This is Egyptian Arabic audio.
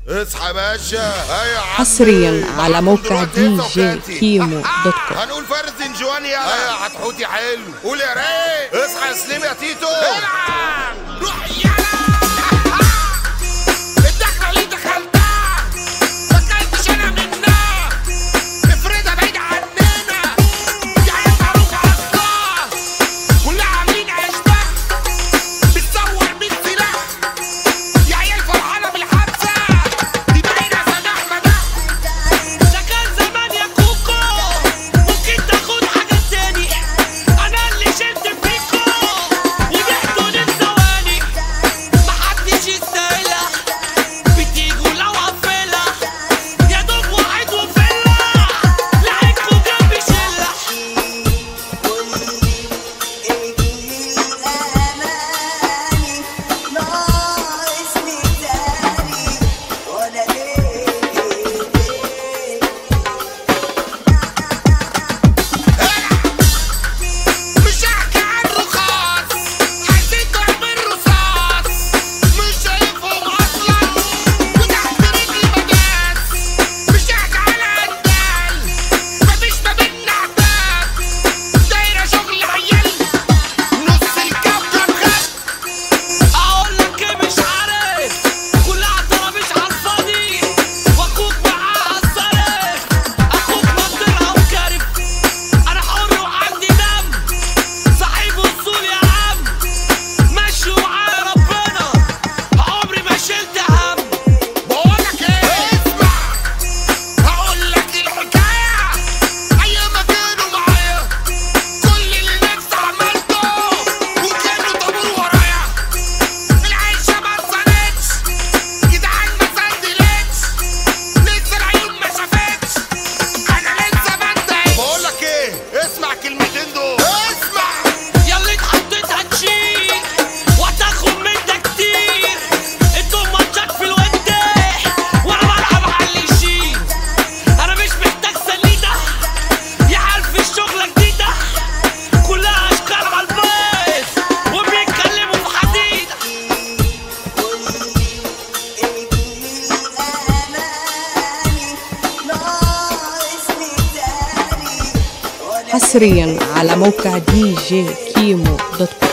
اصحى يا باشا ايوه يا عم حصرياً على معاكم موقع دلوقتي دي إسا جي وكاتي. كيمو آه، دوت كوم. هنقول فارس زنجواني يا ايوه هتحوتي حلو قول يا رايق اصحى يا سليم يا تيتو العب روح يلا الدخله اللي دخلتها ما كنتش انا منها افرضها بعيد عننا يعني معروف اصلا كلها عاملين اشباح بتصور بالسلاح يا عيال فرحانه بالحبسه دي باينه سماح مدح ده كان زمان يا كوكو ممكن تاخد حاجة تاني أنا اللي شلت فيكو وبعتوا للثواني محدش يستاهلها بتيجوا لو قفلها يا دوب واحد وفلة لعبكوا جنب شلة مش هحكي عن رخاص حسيت من رصاص مش شايفهم اصلا وتحت رجلي مداس مش هحكي على عدال مفيش ما بينا عتاب دايره شغل عيال نص الكوكب خد أقول لك إيه مش عارف كلها ترى مش عالفاضي وأخوك معاه الصرف أخوك مطرها وكارف أنا حر وعندي دم صاحب وصول يا عم ماشي وعلى ربنا عمري ما شلت هم بقولك ايه اسمع هقول لك الحكايه ايام ما كانوا معايا كل اللي نفسي عملته وكانوا طابور ورايا العيشه ما اتصلتش جدعان ما سندلتش لسه العيون ما شافتش انا لسه بنتهي بقولك ايه اسمع كلمتين دول اسمع ياللي اتحطيت هتشيل وهتاخد منك كتير انتوا ماتشات في الود وانا بلعب على اللي يشيل انا مش محتاج سنيده يا عارف الشغله جديده كلها اشكال على البيت وبيتكلموا في حديده حصريا على موقع دي جي كيمو دوت كوم